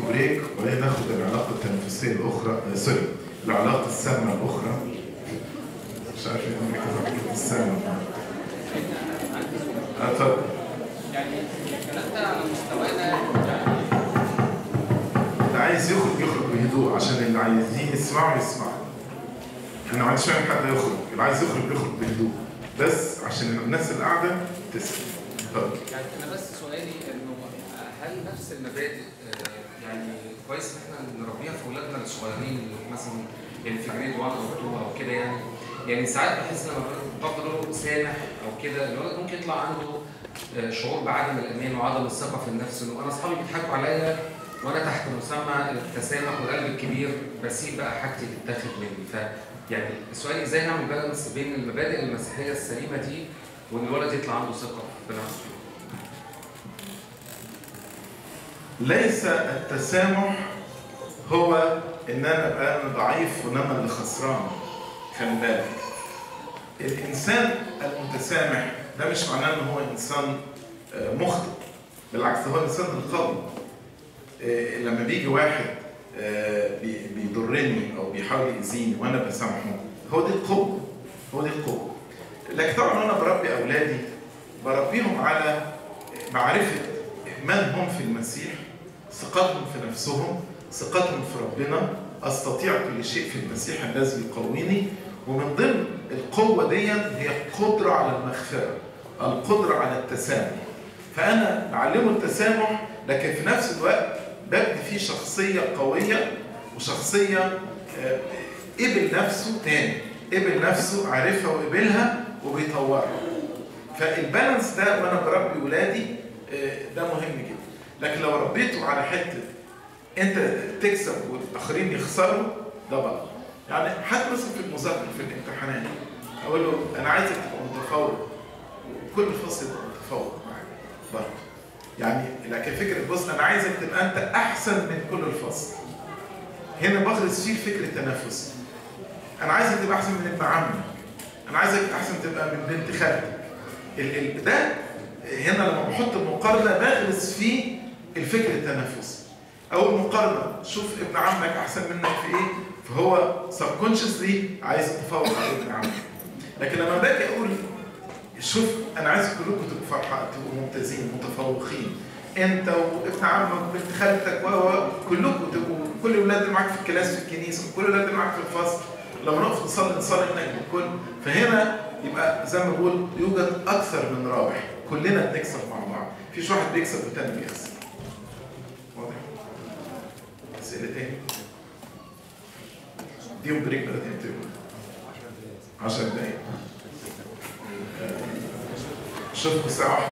بريك وبعدين ناخد العلاقه التنافسيه الاخرى آه، سوري العلاقه السامه الاخرى مش عارف ايه اللي كده كده السامه اه اتفضل يعني الكلام ده على مستوانا يعني اللي عايز يخرج يخرج بهدوء عشان اللي عايزين يسمعوا يسمعوا احنا ما عندناش حد يخرج اللي عايز يخرج يخرج بهدوء بس عشان الناس اللي قاعده تسمع اتفضل يعني انا بس سؤالي انه هل نفس المبادئ آه، يعني كويس ان احنا نربيها في اولادنا الصغيرين اللي مثلا يعني في جريد 1 او 2 او كده يعني يعني ساعات بحس لما بفضل سامح او كده الولد ممكن يطلع عنده آه، شعور بعدم الامان وعدم الثقه في النفس انه انا اصحابي بيضحكوا عليا وانا تحت مسمى التسامح والقلب الكبير بسيب بقى حاجتي تتاخد مني ف يعني سؤالي ازاي نعمل بالانس بين المبادئ المسيحيه السليمه دي وان الولد يطلع عنده ثقه بنفسه ليس التسامح هو ان انا ابقى انا ضعيف وان انا اللي خسران خلي بالك الانسان المتسامح ده مش معناه ان هو انسان آه، مخطئ بالعكس هو الانسان القوي آه، لما بيجي واحد آه، بي- بيضرني او بيحاول يأذيني وانا بسامحه هو دي القوه هو دي القوه لكن طبعا وانا بربي اولادي بربيهم على معرفه من هم في المسيح ثقتهم في نفسهم ثقتهم في ربنا استطيع كل شيء في المسيح الذي يقويني ومن ضمن القوه دي هي القدره على المغفره القدره على التسامح فانا بعلمه التسامح لكن في نفس الوقت ببني فيه شخصيه قويه وشخصيه آه، قبل نفسه تاني قبل نفسه عارفها وقبلها وبيطورها فالبالانس ده وانا بربي ولادي آه، ده مهم جدا لكن لو ربيته على حته انت تكسب والاخرين يخسروا ده غلط يعني حتى مثلا في المذاكره في الامتحانات اقول له انا عايزك تبقى متفوق وكل الفصل يبقى متفوق معاك برضه يعني لكن فكره بص انا عايزك تبقى انت احسن من كل الفصل هنا بغرس فيه فكره التنافس انا عايزك تبقى احسن من ابن عمك انا عايزك احسن تبقى من بنت خالتك ال- ال- ده هنا لما بحط المقارنه بغرس فيه الفكر التنافسي او المقارنه شوف ابن عمك احسن منك في ايه فهو سبكونشسلي عايز يتفوق على ابن عمك لكن لما باجي اقول شوف انا عايز كلكم تبقوا فرحان تبقوا ممتازين متفوقين انت وابن عمك وبنت خالتك و و- كلكم تبقوا كل الاولاد اللي معاك في الكلاس في الكنيسه وكل الاولاد اللي معاك في الفصل لما نقف نصلي نصلي هناك بالكل فهنا يبقى زي ما بقول يوجد اكثر من رابح كلنا بنكسب مع بعض مفيش واحد بيكسب والتاني بيخسر واضح اسئله تاني ديهم بريك بقى تاني 10 دقايق آه، اشوفكم الساعه 1